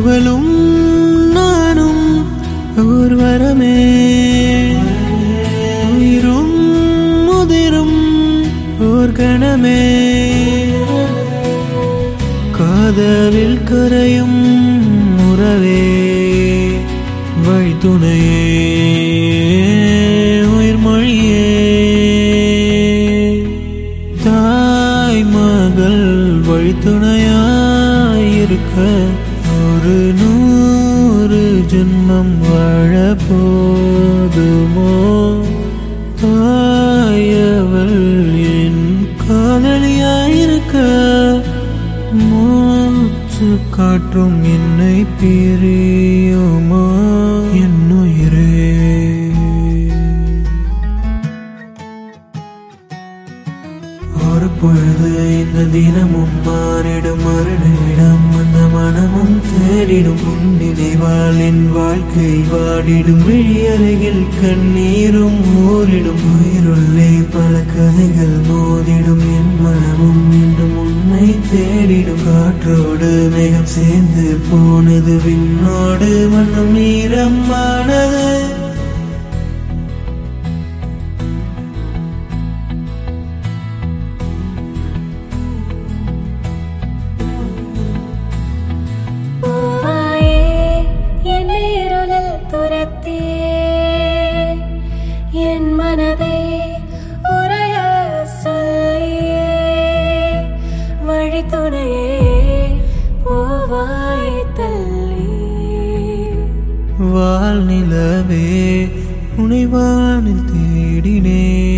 அவளும் நானும் ஓர் வரமே உயிரும் முதிரும் ஓர் கணமே காதலில் கரையும் உறவே வழித்துணையே உயிர் மொழியே தாய் மகள் வழித்துணையாயிருக்க ஒரு நூறு ஜென்மம் வாழ போதுமோ தாயவள் என் காதலியாயிருக்க மூச்சு காற்றும் என்னை பிரியுமா என் உயிரே ஒரு பொழுது இந்த தினமும் மாறிடும் மறுநிடம் அந்த மனமும் தேடிடும் உன் நினைவால் என் வாழ்க்கை வாடிடும் விழியருகில் கண்ணீரும் ஊறிடும் உயிருள்ளே பல கதைகள் மோதிடும் என் மனமும் மீண்டும் உன்னை தேடிடும் காற்றோடு மேகம் சேர்ந்து போனது விண்ணோடு மண்ணும் நீரமானது பூவாயே என் இருளில் துரத்தியே என் மனதை உறைய சொல்லியே வழித்துணையே பூவாய் தள்ளி வால் நிலவே உனைவானில் தேடினே